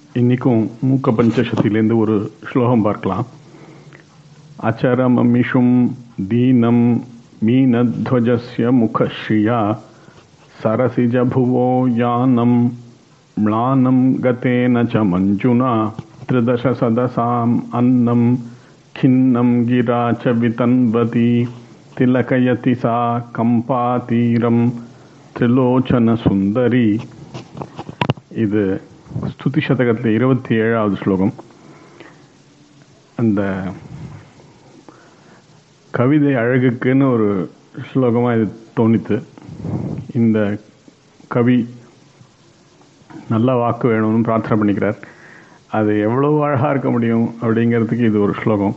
இன்னைக்கும் மூக்க பஞ்சசத்திலேருந்து ஒரு ஸ்லோகம் பார்க்கலாம் அச்சரமமிஷும் தீனம் மீனத்வஜஸ்ய முகஸ்ரீயா सरसिजभुवो यानं म्लानं गतेन च मञ्जुना त्रिदशसदसाम् अन्नं खिन्नं गिरा च वितन्वती तिलकयति सा कम्पातीरं त्रिलोचनसुन्दरी இது ஸ்துதி சதகத்தில் இருபத்தி ஏழாவது ஸ்லோகம் அந்த கவிதை அழகுக்குன்னு ஒரு ஸ்லோகமாக இது தோணித்து இந்த கவி நல்ல வாக்கு வேணும்னு பிரார்த்தனை பண்ணிக்கிறார் அது எவ்வளவு அழகாக இருக்க முடியும் அப்படிங்கிறதுக்கு இது ஒரு ஸ்லோகம்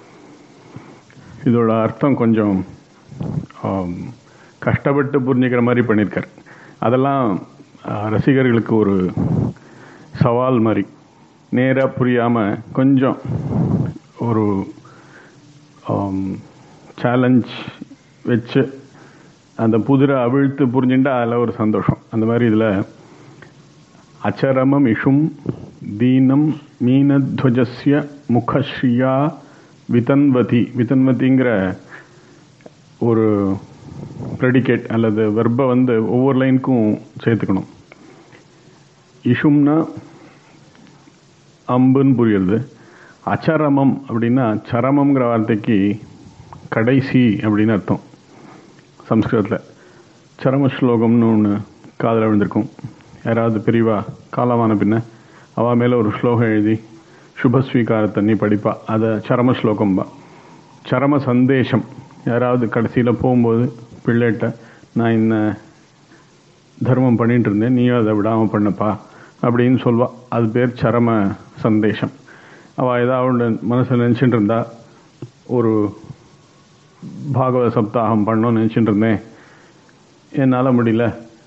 இதோட அர்த்தம் கொஞ்சம் ஆம், கஷ்டப்பட்டு புரிஞ்சுக்கிற மாதிரி பண்ணியிருக்கார் அதெல்லாம் ஆ, ரசிகர்களுக்கு ஒரு சவால் மாதிரி நேராக புரியாமல் கொஞ்சம் ஒரு சேலஞ்ச் வச்சு அந்த புதிரை அவிழ்த்து புரிஞ்சுட்டா அதில் ஒரு சந்தோஷம் அந்த மாதிரி இதில் அச்சரமம் இஷும் தீனம் மீனத்வஜஸ்ய முகஸ்ரீயா விதன்வதி விதன்வதிங்கிற ஒரு ப்ரெடிகேட் அல்லது வெர்பை வந்து ஒவ்வொரு லைனுக்கும் சேர்த்துக்கணும் இஷும்னா அம்புன்னு புரியுறது அச்சரமம் அப்படின்னா சரமம்ங்கிற வார்த்தைக்கு கடைசி அப்படின்னு அர்த்தம் சம்ஸ்கிருதத்தில் சரம ஸ்லோகம்னு ஒன்று காதில் விழுந்திருக்கும் யாராவது பெரியவா காலமான பின்ன அவ மேலே ஒரு ஸ்லோகம் எழுதி சுபஸ்வீகாரத்தை நீ படிப்பா அதை சரம ஸ்லோகம்பா சரம சந்தேஷம் யாராவது கடைசியில் போகும்போது பிள்ளைகிட்ட நான் இந்த தர்மம் பண்ணிட்டு இருந்தேன் நீயும் அதை விடாமல் பண்ணப்பா அப்படின்னு சொல்வா அது பேர் சரம சந்தேஷம் அவள் ஏதாவது மனசில் நினச்சிட்டு இருந்தா ஒரு பாகவத சப்தாகம் பண்ணணும்னு நினச்சிட்டு இருந்தேன் என்னால் முடியல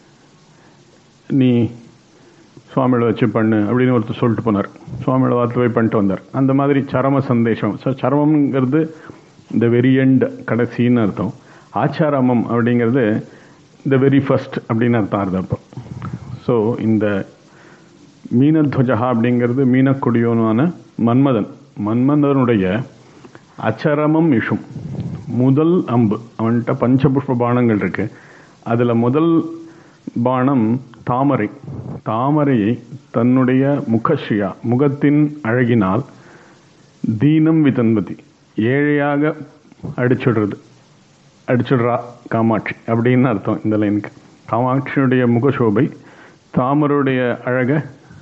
நீ சுவாமியோட வச்சு பண்ணு அப்படின்னு ஒருத்தர் சொல்லிட்டு போனார் சுவாமியோட வார்த்தை போய் பண்ணிட்டு வந்தார் அந்த மாதிரி சரம சந்தேஷம் ஸோ சரமம்ங்கிறது இந்த வெரி எண்ட் கடைசின்னு அர்த்தம் ஆச்சாரமம் அப்படிங்கிறது இந்த வெரி ஃபர்ஸ்ட் அப்படின்னு அர்த்தம் அது அப்போ ஸோ இந்த மீனத்வஜா அப்படிங்கிறது மீனக்குடியோனான மன்மதன் மன்மதனுடைய அச்சரமம் இஷும் முதல் அம்பு அவன்கிட்ட பஞ்சபுஷ்ப பானங்கள் இருக்கு அதுல முதல் பானம் தாமரை தாமரையை தன்னுடைய முகஸ்ரீயா முகத்தின் அழகினால் தீனம் விதன்பதி ஏழையாக அடிச்சுடுறது அடிச்சுடுறா காமாட்சி அப்படின்னு அர்த்தம் இந்த லைனுக்கு காமாட்சியுடைய முகசோபை தாமருடைய அழக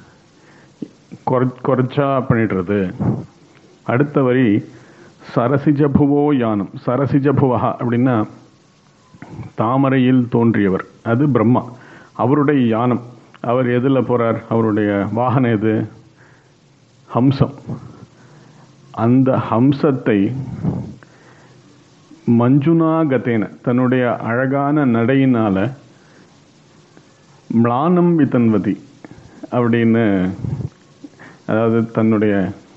குறை- குறைச்சா பண்ணிடுறது அடுத்த வரி சரசிஜபுவோ யானம் சரசிஜபுவா அப்படின்னா தாமரையில் தோன்றியவர் அது பிரம்மா அவருடைய யானம் அவர் எதில் போறார் அவருடைய வாகனம் எது ஹம்சம் அந்த ஹம்சத்தை மஞ்சுனா கதேன தன்னுடைய அழகான நடையினால மிளானம் விதன்வதி அப்படின்னு அதாவது தன்னுடைய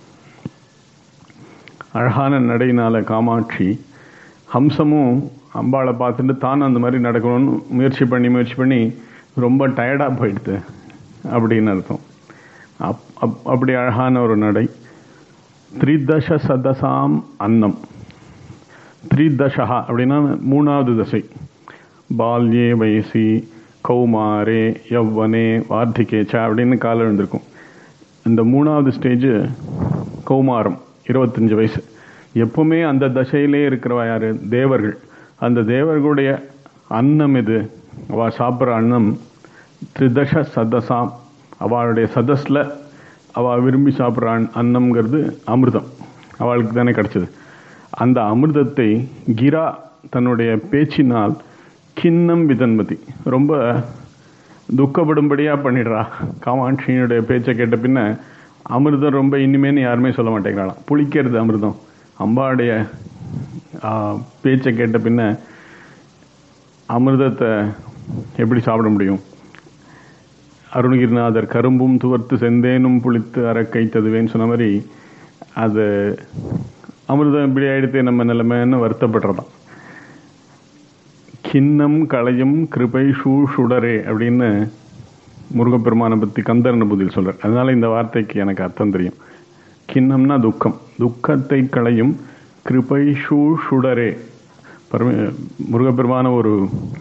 அழகான நடையினால காமாட்சி ஹம்சமும் அம்பாளை பார்த்துட்டு தான் அந்த மாதிரி நடக்கணும்னு முயற்சி பண்ணி முயற்சி பண்ணி ரொம்ப டயர்டாக போயிடுது அப்படின்னு அர்த்தம் அப் அப் அப்படி அழகான ஒரு நடை த்ரிதச சதசாம் அன்னம் த்ரிதசா அப்படின்னா மூணாவது தசை பால்யே வயசி கௌமாரே யவ்வனே வார்த்திகேச்ச அப்படின்னு காலம் எழுந்திருக்கும் இந்த மூணாவது ஸ்டேஜ் கௌமாரம் இருபத்தஞ்சு வயசு எப்பவுமே அந்த தசையிலே இருக்கிறவா யாரு தேவர்கள் அந்த தேவர்களுடைய அன்னம் இது அவ சாப்பிட்ற அன்னம் திரிதச சதசாம் அவளுடைய சதஸில் அவ விரும்பி சாப்பிட்ற அன்- அன்னம்ங்கிறது அமிர்தம் அவளுக்கு தானே கிடைச்சது அந்த அமிர்தத்தை கிரா தன்னுடைய பேச்சினால் கிண்ணம் விதன்மதி ரொம்ப துக்கப்படும்படியா பண்ணிடுறா காமாட்சியினுடைய பேச்சை கேட்ட பின்ன அமிர்தம் ரொம்ப இனிமேன்னு யாருமே சொல்ல மாட்டேங்கிறாளாம் புளிக்கிறது அமிர்தம் அம்பாவுடைய ஆ, பேச்சை கேட்ட பின்ன அமிர்தத்தை எப்படி சாப்பிட முடியும் அருணகிரிநாதர் கரும்பும் துவர்த்து செந்தேனும் புளித்து அறக்கைத்ததுவேன்னு சொன்ன மாதிரி அது அமிர்தம் இப்படி ஆயிடுத்து நம்ம நிலைமைன்னு வருத்தப்படுறதாம் கிண்ணம் களையும் கிருபை ஷூ சுடரே அப்படின்னு முருகப்பெருமானை பற்றி கந்தர் பதில் சொல்கிறார் அதனால இந்த வார்த்தைக்கு எனக்கு அர்த்தம் தெரியும் கிண்ணம்னா துக்கம் துக்கத்தை களையும் கிருபை ஷூ சுடரே பரம முருகப்பெருமான ஒரு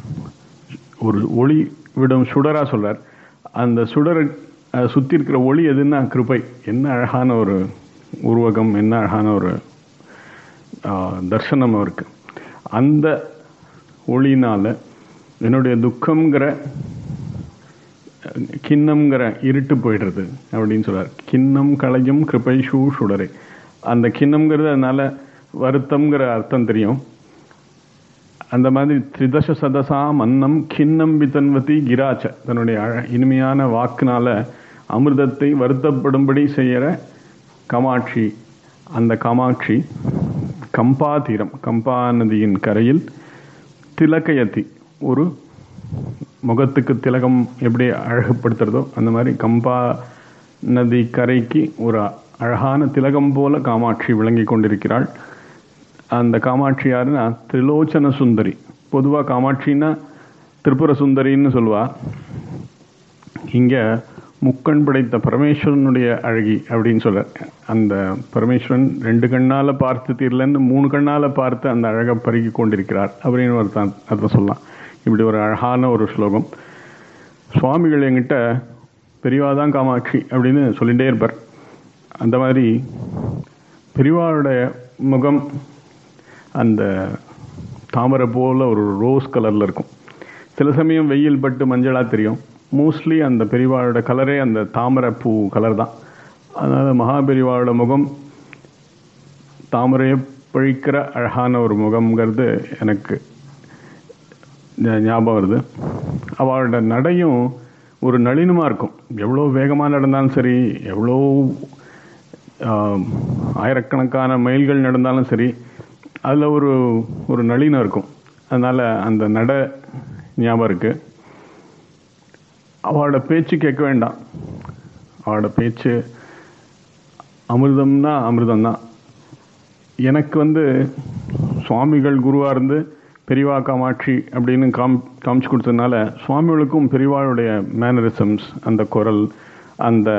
ஒரு ஒளி விடும் சுடரா சொல்றார் அந்த சுடரை அஹ், சுத்தி இருக்கிற ஒளி எதுன்னா கிருபை என்ன அழகான ஒரு உருவகம் என்ன அழகான ஒரு ஆஹ், தர்சனம் அவருக்கு அந்த ஒளினால என்னுடைய துக்கம்ங்கிற அஹ், கிண்ணம்ங்கிற இருட்டு போயிடுறது அப்படின்னு சொல்றார் கிண்ணம் களையும் கிருபை ஷூ சுடரே அந்த கிண்ணம்ங்கிறது அதனால வருத்தம்ங்கிற அர்த்தம் தெரியும் அந்த மாதிரி திரிதச சதசா மன்னம் கிண்ணம் விதன்வதி கிராச்ச தன்னுடைய அழ இனிமையான வாக்குனால அமிர்தத்தை வருத்தப்படும்படி செய்யற காமாட்சி அந்த காமாட்சி கம்பா தீரம் கம்பா நதியின் கரையில் திலக்கயத்தி ஒரு முகத்துக்கு திலகம் எப்படி அழகுபடுத்துறதோ அந்த மாதிரி கம்பா நதி கரைக்கு ஒரு அழகான திலகம் போல காமாட்சி விளங்கி கொண்டிருக்கிறாள் அந்த காமாட்சி யாருன்னா திரிலோச்சன சுந்தரி பொதுவாக காமாட்சின்னா திரிபுர சுந்தரின்னு சொல்லுவா இங்க முக்கண் படைத்த பரமேஸ்வரனுடைய அழகி அப்படின்னு சொல்ற அந்த பரமேஸ்வரன் ரெண்டு கண்ணால பார்த்து தீரலன்னு மூணு கண்ணால பார்த்து அந்த அழகை பருகி கொண்டிருக்கிறார் அப்படின்னு ஒரு தான் அதை சொல்லலாம் இப்படி ஒரு அழகான ஒரு ஸ்லோகம் சுவாமிகள் என்கிட்ட பெரியவாதான் காமாட்சி அப்படின்னு சொல்லிட்டே இருப்பார் அந்த மாதிரி பெரியவாளுடைய முகம் அந்த தாமரை போல ஒரு ரோஸ் கலர்ல இருக்கும் சில சமயம் வெயில் பட்டு மஞ்சளா தெரியும் மோஸ்ட்லி அந்த பெரியவாளோட கலரே அந்த தாமரை பூ கலர் தான் அதனால மகாபெரிவாளோட முகம் தாமரையை பழிக்கிற அழகான ஒரு முகம்ங்கிறது எனக்கு ஞா- ஞாபகம் வருது அவளோட நடையும் ஒரு நளினமா இருக்கும் எவ்வளோ வேகமாக நடந்தாலும் சரி எவ்வளோ ஆம், ஆயிரக்கணக்கான மைல்கள் நடந்தாலும் சரி அதில் ஒரு ஒரு நளினம் இருக்கும் அதனால் அந்த நட ஞாபகம் இருக்கு அவளோட பேச்சு கேட்க வேண்டாம் அவளோட பேச்சு அமிர்தம்னா அமிர்தம் தான் எனக்கு வந்து சுவாமிகள் குருவாக இருந்து பெரியவா காமாட்சி அப்படின்னு காம் காமிச்சு கொடுத்ததுனால சுவாமிகளுக்கும் பெரியவாளுடைய மேனரிசம்ஸ் அந்த குரல் அந்த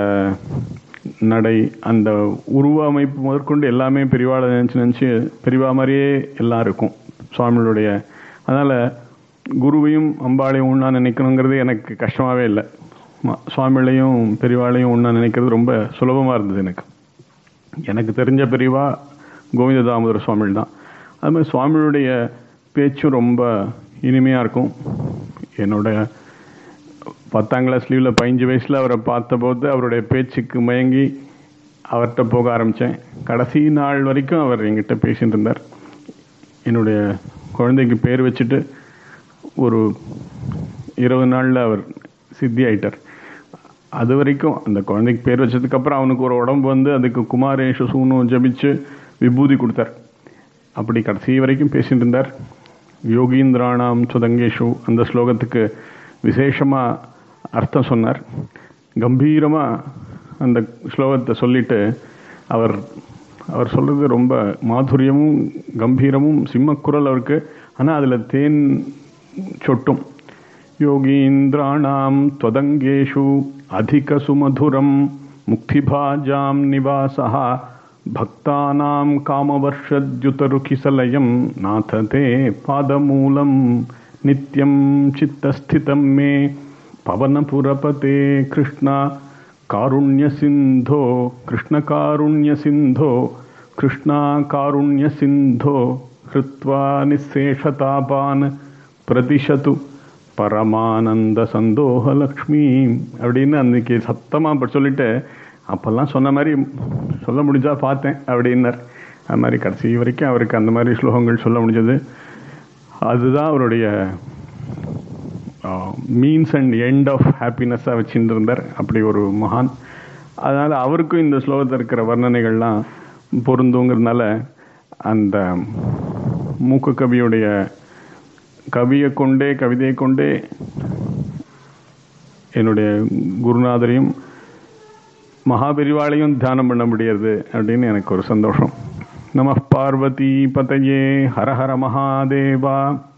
நடை அந்த உருவ அமைப்பு முதற்கொண்டு எல்லாமே பெரியவாளை நினச்சி நினச்சி பெரியவா மாதிரியே எல்லாம் இருக்கும் சுவாமிகளுடைய அதனால் குருவையும் அம்பாளையும் ஒன்றா நினைக்கணுங்கிறது எனக்கு கஷ்டமாகவே இல்லை ம- சுவாமிகளையும் பெரியவாளையும் ஒன்றா நினைக்கிறது ரொம்ப சுலபமாக இருந்தது எனக்கு எனக்கு தெரிஞ்ச பெரியவா கோவிந்த தாமோதர சுவாமிகள் தான் அது மாதிரி சுவாமிகளுடைய பேச்சும் ரொம்ப இனிமையாக இருக்கும் என்னோட பத்தாம் கிளாஸ் லீவில் பதினஞ்சு வயசில் அவரை பார்த்தபோது அவருடைய பேச்சுக்கு மயங்கி அவர்கிட்ட போக ஆரம்பித்தேன் கடைசி நாள் வரைக்கும் அவர் என்கிட்ட பேசிட்டு இருந்தார் என்னுடைய குழந்தைக்கு பேர் வச்சுட்டு ஒரு இருபது நாளில் அவர் சித்தி ஆயிட்டார் அது வரைக்கும் அந்த குழந்தைக்கு பேர் வச்சதுக்கப்புறம் அவனுக்கு ஒரு உடம்பு வந்து அதுக்கு குமாரேஷ சூனு ஜபிச்சு விபூதி கொடுத்தார் அப்படி கடைசி வரைக்கும் பேசிட்டு இருந்தார் யோகீந்திராணாம் சுதங்கேஷு அந்த ஸ்லோகத்துக்கு விசேஷமாக அர்த்தம் சொன்னார் கம்பீரமாக அந்த ஸ்லோகத்தை சொல்லிட்டு அவர் அவர் சொல்றது ரொம்ப மாதுரியமும் கம்பீரமும் சிம்மக்குரல் அவருக்கு ஆனால் அதில் தேன் சொட்டும் யோகீந்திராணாம் त्वदङ्गेषु अधिकसुमधुरं मुक्तिभाजां निवासः भक्तानां कामवर्षद्युतरुखिसलयं नाथ ते पादमूलं नित्यं चित्तस्थितं मे पवनपुरपते कृष्ण कारुण्यसिन्धो कृष्णकारुण्यसिन्धो कृष्णाकारुण्यसिन्धो हृत्वा निःशेषतापान् பிரதிஷது பரமானந்த சந்தோக லக்ஷ்மி அப்படின்னு அன்னைக்கு சத்தமாக அப்படி சொல்லிட்டு அப்பெல்லாம் சொன்ன மாதிரி சொல்ல முடிஞ்சா பார்த்தேன் அப்படின்னார் அது மாதிரி கடைசி வரைக்கும் அவருக்கு அந்த மாதிரி ஸ்லோகங்கள் சொல்ல முடிஞ்சது அதுதான் அவருடைய மீன்ஸ் அண்ட் எண்ட் ஆஃப் ஹாப்பினஸ்ஸாக வச்சுட்டு இருந்தார் அப்படி ஒரு மகான் அதனால் அவருக்கும் இந்த ஸ்லோகத்தில் இருக்கிற வர்ணனைகள்லாம் பொருந்துங்கிறதுனால அந்த மூக்கு கவியுடைய கவியை கொண்டே கவிதையை கொண்டே என்னுடைய குருநாதரையும் மகாபெரிவாளையும் தியானம் பண்ண முடியாது அப்படின்னு எனக்கு ஒரு சந்தோஷம் நம பார்வதி பதையே ஹர ஹர மகாதேவா